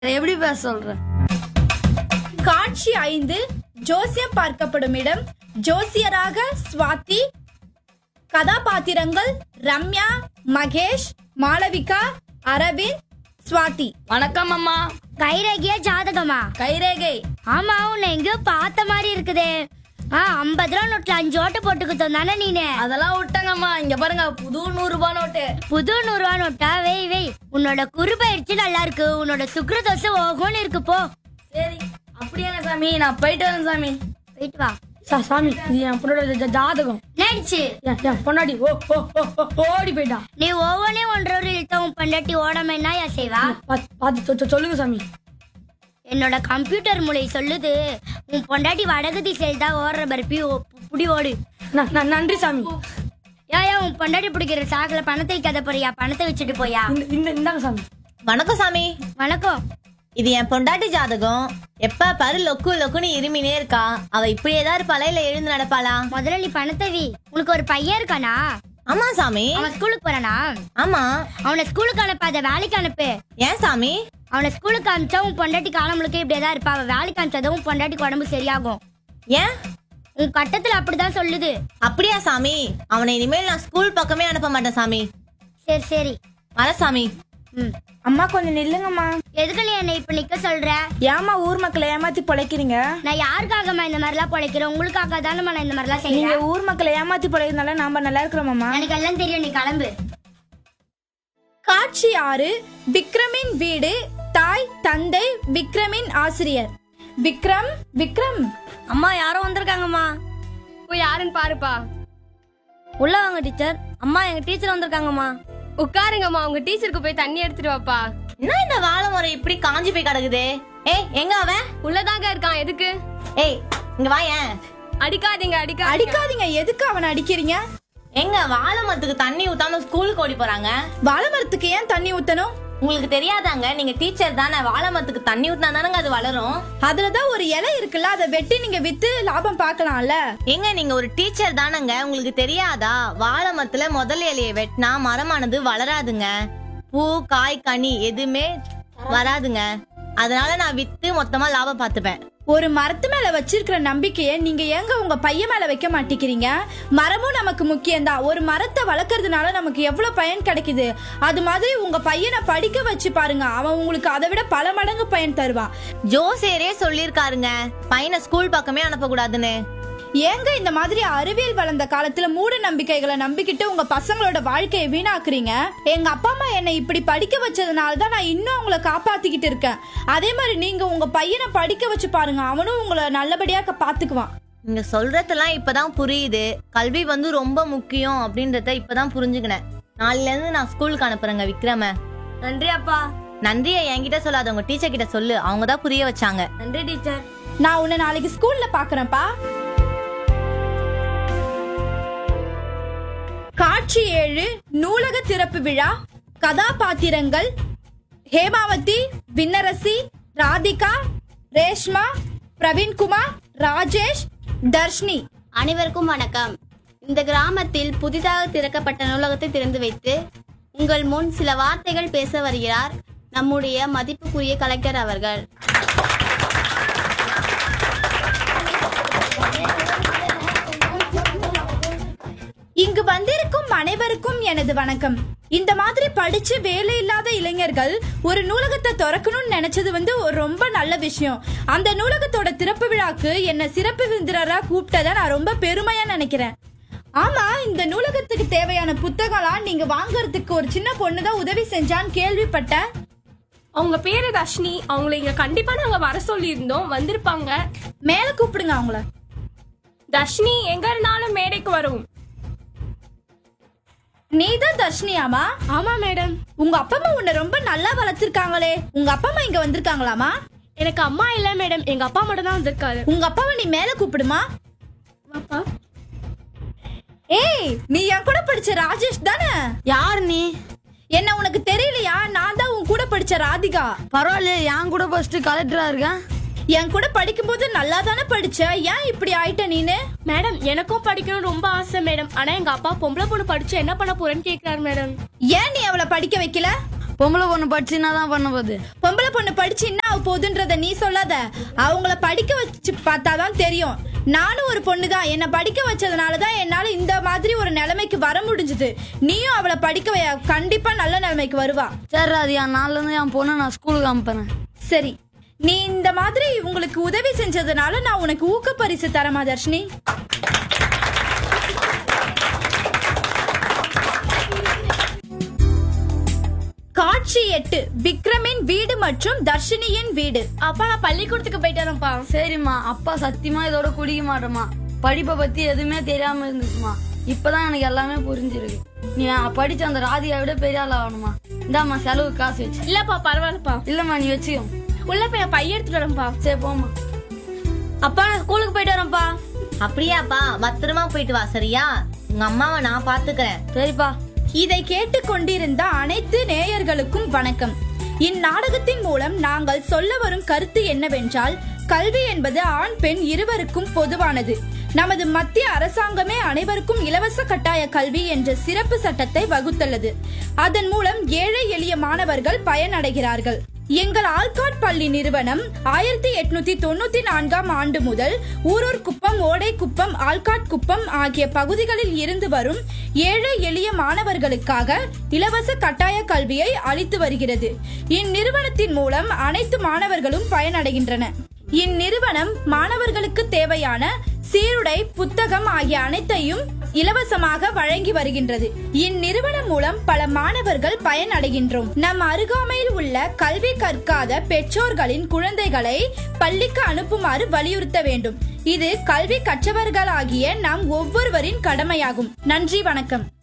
எப்படி பேச சொல்ற காட்சி ஐந்து ஜோசியம் பார்க்கப்படும் இடம் ஜோசியராக ஸ்வாதி கதாபாத்திரங்கள் ரம்யா மகேஷ் மாளவிகா அரவிந்த் ஸ்வாதி வணக்கம் அம்மா கைரேகையா ஜாதகமா கைரேகை ஆமா உன்னை எங்கேயோ பார்த்த மாதிரி இருக்குதே ஆ ஐம்பது ரூபா நோட்ல அஞ்சு ஓட்டு போட்டுக்கிட்டோம் தானே நீனு அதெல்லாம் விட்டாங்கம்மா இங்க பாருங்க புது நூறு ரூபாய் நோட்டு புது நூறு ரூபா நோட்டா வெய் வெய் உன்னோட குறுபயிற்சி நல்லா இருக்கு உன்னோட சுக்ர தோசை ஓகோன்னு இருக்கு போ சரி அப்படியாங்க சாமி நான் போயிட்டு வரேன் சாமி போயிட்டு வா சா- சாமி இது என் பொண்ணோட ஜா- ஜாதகம் நடிச்சு என் என் பொண்டாடி ஓ ஓ ஓ, ஓ, ஓடி போயிட்டா நீ ஒவ்வொன்னே ஒன்றரை ஒரு இழுத்த உன் பொண்டாட்டி ஓடாம என்னயா செய்வா பாத்து பாத்து சொ- சொ- சொல்லுங்க சாமி என்னோட கம்ப்யூட்டர் மூளை சொல்லுது உன் பொண்டாட்டி வடகு திசையில் தான் ஓடுற பருப்பி ஓ- புடி ஓடு ந- ந- நன்றி சாமி ஏயா உன் பொண்டாட்டி பிடிக்கிற சாக்குல பணத்தை வைக்காத போறியா பணத்தை வச்சுட்டு போயா இந்த இந்த இந்தாங்க சாமி வணக்கம் சாமி வணக்கம் இது என் பொண்டாட்டி ஜாதகம் எப்ப பாரு லொக்கு லொக்குன்னு இருமினே இருக்கா அவ இப்படியே தான் இருப்பாளா இல்ல எழுந்து நடப்பாளா முதல்ல நீ பணத்தை வி உனக்கு ஒரு பையன் இருக்கானா ஆமா சாமி அவன் ஸ்கூலுக்கு போறானா ஆமா அவனை ஸ்கூலுக்கு அனுப்பாத வேலைக்கு அனுப்பு ஏன் சாமி அவனை ஸ்கூலுக்கு அனுப்பிச்சா உன் பொண்டாட்டி காலம் முழுக்க இப்படியே தான் இருப்பா அவன் வேலைக்கு அனுப்பிச்சதும் உன் பொண்டாட்டிக்கு உடம்பு சரியாகும் ஏன் உன் கட்டத்துல அப்படிதான் சொல்லுது அப்படியா சாமி அவனை இனிமேல் நான் ஸ்கூல் பக்கமே அனுப்ப மாட்டேன் சாமி சரி சரி வர சாமி ம் அம்மா கொஞ்சம் நில்லுங்கம்மா எதுக்கு நீ என்னை இப்ப நிக்க சொல்ற ஏமா ஊர் மக்களை ஏமாத்தி பொழைக்கிறீங்க நான் யாருக்காகம்மா இந்த மாதிரிலாம் பொழைக்கிறேன் உங்களுக்காக தானே நான் இந்த மாதிரிலாம் நீங்க செய்யறேன் ஊர் மக்களை ஏமாத்தி பொழைக்கிறதுனால நாம நல்லா இருக்கிறோமாம்மா எனக்கு எல்லாம் தெரியும் நீ கிளம்பு காட்சி ஆறு விக்ரமின் வீடு தாய் தந்தை விக்ரமின் ஆசிரியர் விக்ரம் விக்ரம் அம்மா யாரோ வந்திருக்காங்கம்மா போய் யாருன்னு பாருப்பா உள்ள வாங்க டீச்சர் அம்மா எங்க டீச்சர் வந்திருக்காங்கம்மா உட்காருங்கம்மா உங்க டீச்சருக்கு போய் தண்ணி எடுத்துட்டு வாப்பா என்ன இந்த வாழை மரம் இப்படி காஞ்சி போய் கிடக்குது ஏய் எங்க அவன் உள்ளதாங்க இருக்கான் எதுக்கு ஏய் இங்க வாயேன் அடிக்காதீங்க அடிக்காதீங்க அடிக்காதீங்க எதுக்கு அவனை அடிக்கிறீங்க எங்க வாழை மரத்துக்கு தண்ணி ஊத்தாம ஸ்கூலுக்கு ஓடி போறாங்க வாழை மரத்துக்கு ஏன் தண்ணி ஊத்தணும் உங்களுக்கு தெரியாதாங்க நீங்க டீச்சர் தானே வாழை மரத்துக்கு தண்ணி ஊத்தினா தானங்க அது வளரும் அதுலதான் ஒரு இலை இருக்குல்ல அதை வெட்டி நீங்க வித்து லாபம் பார்க்கலாம்ல ஏங்க நீங்க ஒரு டீச்சர் தானங்க உங்களுக்கு தெரியாதா வாழை மரத்துல முதல் இலையை வெட்டினா மரமானது வளராதுங்க பூ காய் கனி எதுவுமே வராதுங்க அதனால நான் வித்து மொத்தமா லாபம் பார்த்துப்பேன் ஒரு மரத்து மேல வச்சிருக்கிற நம்பிக்கைய நீங்க ஏங்க உங்க பையன் மேல வைக்க மாட்டேங்கிறீங்க மரமும் நமக்கு முக்கியம்தான் ஒரு மரத்தை வளர்க்கறதுனால நமக்கு எவ்வளவு பயன் கிடைக்குது அது மாதிரி உங்க பையனை படிக்க வச்சு பாருங்க அவன் உங்களுக்கு அதை விட பல மடங்கு பயன் தருவான் ஜோசியரே சொல்லிருக்காருங்க பையனை ஸ்கூல் பக்கமே அனுப்பக்கூடாதுன்னு ஏங்க இந்த மாதிரி அறிவியல் வளர்ந்த காலத்துல மூட நம்பிக்கைகளை நம்பிக்கிட்டு உங்க பசங்களோட வாழ்க்கையை வீணாக்குறீங்க எங்க அப்பா அம்மா என்னை இப்படி படிக்க வச்சதுனால தான் நான் இன்னும் உங்களை காப்பாத்திக்கிட்டு இருக்கேன் அதே மாதிரி நீங்க உங்க பையனை படிக்க வச்சு பாருங்க அவனும் உங்களை நல்லபடியா க- பாத்துக்குவான் நீங்க சொல்றதெல்லாம் இப்பதான் புரியுது கல்வி வந்து ரொம்ப முக்கியம் அப்படின்றத இப்பதான் புரிஞ்சுக்கினேன் நாளைல இருந்து நான் ஸ்கூலுக்கு அனுப்புறேங்க விக்ரம நன்றி அப்பா நன்றியை என்கிட்ட சொல்லாத உங்க டீச்சர் கிட்ட சொல்லு அவங்க தான் புரிய வச்சாங்க நன்றி டீச்சர் நான் உன்னை நாளைக்கு ஸ்கூல்ல பாக்குறேன்ப்பா காட்சி ஏழு நூலக திறப்பு விழா கதாபாத்திரங்கள் ஹேமாவதி விண்ணரசி ராதிகா ரேஷ்மா பிரவீன்குமார் ராஜேஷ் தர்ஷினி அனைவருக்கும் வணக்கம் இந்த கிராமத்தில் புதிதாக திறக்கப்பட்ட நூலகத்தை திறந்து வைத்து உங்கள் முன் சில வார்த்தைகள் பேச வருகிறார் நம்முடைய மதிப்புக்குரிய கலெக்டர் அவர்கள் இங்கு வந்திருக்கும் அனைவருக்கும் எனது வணக்கம் இந்த மாதிரி படிச்சு வேலை இல்லாத இளைஞர்கள் ஒரு நூலகத்தை திறக்கணும்னு நினைச்சது வந்து ஒரு ரொம்ப நல்ல விஷயம் அந்த நூலகத்தோட திறப்பு விழாக்கு என்ன சிறப்பு விருந்தினரா கூப்பிட்டதை நான் ரொம்ப பெருமையா நினைக்கிறேன் ஆமா இந்த நூலகத்துக்கு தேவையான புத்தகம்லாம் நீங்க வாங்குறதுக்கு ஒரு சின்ன பொண்ணு தான் உதவி செஞ்சான்னு கேள்விப்பட்டேன் அவங்க பேரு தர்ஷினி அவங்கள இங்க கண்டிப்பா நாங்க வர சொல்லியிருந்தோம் வந்திருப்பாங்க மேல கூப்பிடுங்க அவங்கள தர்ஷினி எங்க இருந்தாலும் மேடைக்கு வரும் நீதான் தர்ஷினியாமா ஆமா மேடம் உங்க அப்பா அம்மா உன்னை ரொம்ப நல்லா வளர்த்திருக்காங்களே உங்க அப்பா அம்மா இங்க வந்திருக்காங்களாமா எனக்கு அம்மா இல்ல மேடம் எங்க அப்பா மட்டும் தான் வந்திருக்காரு உங்க அப்பாவை நீ மேல கூப்பிடுமா அப்பா ஏய் நீ என் கூட படிச்ச ராஜேஷ் தானே யார் நீ என்ன உனக்கு தெரியலையா நான் தான் உன் கூட படிச்ச ராதிகா பரவாயில்ல என் கூட ஃபர்ஸ்ட் கலெக்டரா இருக்கேன் என் கூட படிக்கும்போது நல்லா தானே படிச்ச ஏன் இப்படி ஆயிட்ட நீனு மேடம் எனக்கும் படிக்கணும் ரொம்ப ஆசை மேடம் ஆனா எங்க அப்பா பொம்பளை பொண்ணு படிச்சு என்ன பண்ண போறேன்னு கேக்குறாரு மேடம் ஏன் நீ அவளை படிக்க வைக்கல பொம்பளை பொண்ணு படிச்சு என்ன தான் பண்ண போகுது பொம்பளை பொண்ணு படிச்சு என்ன ஆக போகுதுன்றத நீ சொல்லாத அவங்கள படிக்க வச்சு பார்த்தாதான் தெரியும் நானும் ஒரு பொண்ணு தான் என்னை படிக்க வச்சதுனால தான் என்னால இந்த மாதிரி ஒரு நிலைமைக்கு வர முடிஞ்சது நீயும் அவளை படிக்க வை கண்டிப்பா நல்ல நிலைமைக்கு வருவா சரி அது என் நாள்ல இருந்து என் பொண்ணை நான் ஸ்கூலுக்கு அனுப்புறேன் சரி நீ இந்த மாதிரி உங்களுக்கு உதவி செஞ்சதுனால நான் உனக்கு ஊக்க பரிசு தரமா தர்ஷினி காட்சி எட்டு விக்ரமின் வீடு மற்றும் தர்ஷினியின் வீடு அப்பா நான் பள்ளிக்கூடத்துக்கு போயிட்டு வரேன்ப்பா சரிம்மா அப்பா சத்தியமா இதோட குடிக்க மாட்டேம்மா படிப்பை பத்தி எதுவுமே தெரியாம இருந்துச்சுமா இப்பதான் எனக்கு எல்லாமே புரிஞ்சிருக்கு நீ படிச்ச அந்த ராதியை விட பெரிய ஆள் ஆகணுமா இந்தாம்மா செலவு காசு வச்சு இல்லப்பா பரவாயில்லப்பா இல்லம்மா நீ வச்சுக்கோ உள்ள போய் நான் பைய எடுத்துட்டு வரேன்ப்பா சரி போம்மா அப்பா நான் ஸ்கூலுக்கு போயிட்டு வரேன்ப்பா அப்படியாப்பா பத்திரமா போயிட்டு வா சரியா உங்க அம்மாவை நான் பாத்துக்கிறேன் சரிப்பா இதை கேட்டுக்கொண்டிருந்த அனைத்து நேயர்களுக்கும் வணக்கம் இந்நாடகத்தின் மூலம் நாங்கள் சொல்ல வரும் கருத்து என்னவென்றால் கல்வி என்பது ஆண் பெண் இருவருக்கும் பொதுவானது நமது மத்திய அரசாங்கமே அனைவருக்கும் இலவச கட்டாய கல்வி என்ற சிறப்பு சட்டத்தை வகுத்துள்ளது அதன் மூலம் ஏழை எளிய மாணவர்கள் பயனடைகிறார்கள் எங்கள் ஆல்காட் பள்ளி நிறுவனம் ஆயிரத்தி எட்நூத்தி தொண்ணூத்தி நான்காம் ஆண்டு முதல் ஊரூர் குப்பம் ஓடை குப்பம் ஆல்காட் குப்பம் ஆகிய பகுதிகளில் இருந்து வரும் ஏழை எளிய மாணவர்களுக்காக இலவச கட்டாய கல்வியை அளித்து வருகிறது இந்நிறுவனத்தின் மூலம் அனைத்து மாணவர்களும் பயனடைகின்றன இந்நிறுவனம் மாணவர்களுக்கு தேவையான சீருடை புத்தகம் ஆகிய அனைத்தையும் இலவசமாக வழங்கி வருகின்றது இந்நிறுவனம் மூலம் பல மாணவர்கள் பயனடைகின்றோம் நம் அருகாமையில் உள்ள கல்வி கற்காத பெற்றோர்களின் குழந்தைகளை பள்ளிக்கு அனுப்புமாறு வலியுறுத்த வேண்டும் இது கல்வி கற்றவர்களாகிய நாம் ஒவ்வொருவரின் கடமையாகும் நன்றி வணக்கம்